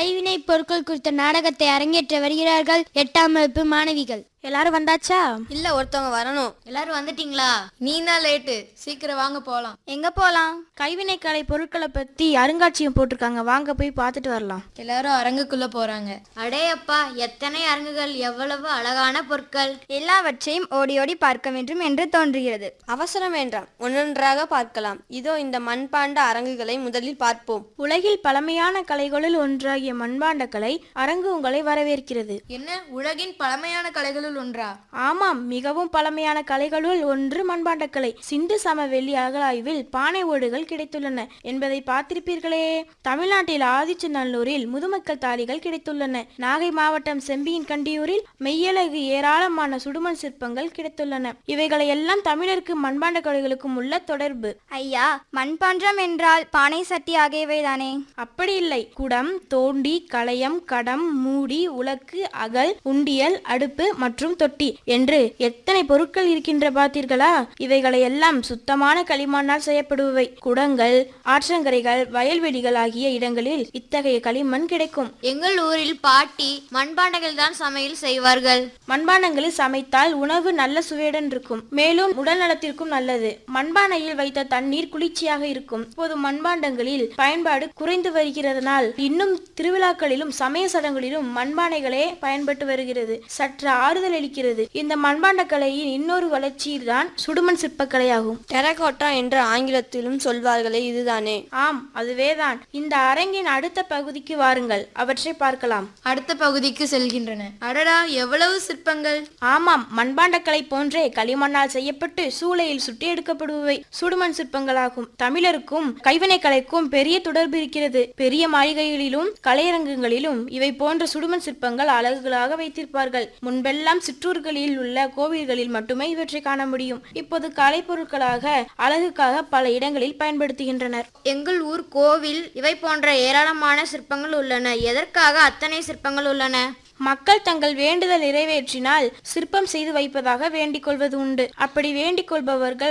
கைவினை பொருட்கள் குறித்த நாடகத்தை அரங்கேற்ற வருகிறார்கள் எட்டாம் வகுப்பு மாணவிகள் எல்லாரும் வந்தாச்சா இல்ல ஒருத்தவங்க வரணும் எல்லாரும் வந்துட்டீங்களா நீ தான் லேட்டு சீக்கிரம் வாங்க போலாம் எங்க போலாம் கைவினை கலை பொருட்களை பத்தி அருங்காட்சியகம் போட்டிருக்காங்க வாங்க போய் பார்த்துட்டு வரலாம் எல்லாரும் அரங்குக்குள்ள போறாங்க அடே அப்பா எத்தனை அரங்குகள் எவ்வளவு அழகான பொருட்கள் எல்லாவற்றையும் ஓடி ஓடி பார்க்க வேண்டும் என்று தோன்றுகிறது அவசரம் வேண்டாம் ஒன்றொன்றாக பார்க்கலாம் இதோ இந்த மண்பாண்ட அரங்குகளை முதலில் பார்ப்போம் உலகில் பழமையான கலைகளுள் ஒன்றாகிய மண்பாண்ட கலை அரங்கு உங்களை வரவேற்கிறது என்ன உலகின் பழமையான கலைகளுள் ஒன்றா ஆமாம் மிகவும் பழமையான கலைகளுள் ஒன்று மண்பாண்ட கலை சிந்து சமவெளி அகழாய்வில் பானை ஓடுகள் கிடைத்துள்ளன என்பதை பார்த்திருப்பீர்களே தமிழ்நாட்டில் ஆதிச்சநல்லூரில் முதுமக்கள் தாலிகள் கிடைத்துள்ளன நாகை மாவட்டம் செம்பியின் கண்டியூரில் மெய்யழகு ஏராளமான சுடுமண் சிற்பங்கள் கிடைத்துள்ளன இவைகளை எல்லாம் தமிழருக்கு மண்பாண்ட கலைகளுக்கும் உள்ள தொடர்பு ஐயா மண்பாண்டம் என்றால் பானை சட்டி ஆகியவைதானே அப்படி இல்லை குடம் தோண்டி களையம் கடம் மூடி உலக்கு அகல் உண்டியல் அடுப்பு மற்றும் தொட்டி என்று எத்தனை பொருட்கள் இருக்கின்ற பார்த்தீர்களா இவைகளை எல்லாம் சுத்தமான களிமண்ணால் செய்யப்படுபவை குடங்கள் ஆற்றங்கரைகள் வயல்வெளிகள் ஆகிய இடங்களில் இத்தகைய களிமண் கிடைக்கும் எங்கள் ஊரில் பாட்டி மண்பாண்டங்கள் தான் சமையல் செய்வார்கள் மண்பாண்டங்களில் சமைத்தால் உணவு நல்ல சுவையுடன் இருக்கும் மேலும் உடல் நலத்திற்கும் நல்லது மண்பானையில் வைத்த தண்ணீர் குளிர்ச்சியாக இருக்கும் இப்போது மண்பாண்டங்களில் பயன்பாடு குறைந்து வருகிறதனால் இன்னும் திருவிழாக்களிலும் சமய சடங்குகளிலும் மண்பானைகளே பயன்பட்டு வருகிறது சற்று ஆறுதல் அளிக்கிறது இந்த மண்பாண்ட கலையின் இன்னொரு வளர்ச்சி தான் சுடுமண் சிற்பக்கலையாகும் டெரகோட்டா என்று ஆங்கிலத்திலும் சொல்வார்களே இதுதானே ஆம் அதுவேதான் இந்த அரங்கின் அடுத்த பகுதிக்கு வாருங்கள் அவற்றை பார்க்கலாம் அடுத்த பகுதிக்கு செல்கின்றன அடடா எவ்வளவு சிற்பங்கள் ஆமாம் மண்பாண்டக்கலை போன்றே களிமண்ணால் செய்யப்பட்டு சூளையில் சுட்டி எடுக்கப்படுபவை சுடுமண் சிற்பங்களாகும் தமிழருக்கும் கைவினை கலைக்கும் பெரிய தொடர்பு இருக்கிறது பெரிய மாளிகைகளிலும் கலையரங்குகளிலும் இவை போன்ற சுடுமண் சிற்பங்கள் அழகுகளாக வைத்திருப்பார்கள் முன்பெல்லாம் சிற்றூர்களில் உள்ள கோவில்களில் மட்டுமே இவற்றை காண முடியும் இப்போது கலைப்பொருட்களாக அழகுக்காக பல இடங்களில் பயன்படுத்துகின்றனர் எங்கள் ஊர் கோவில் இவை போன்ற ஏராளமான சிற்பங்கள் உள்ளன எதற்காக அத்தனை சிற்பங்கள் உள்ளன மக்கள் தங்கள் வேண்டுதல் நிறைவேற்றினால் சிற்பம் செய்து வைப்பதாக வேண்டிக் கொள்வது உண்டு அப்படி வேண்டிக் கொள்பவர்கள்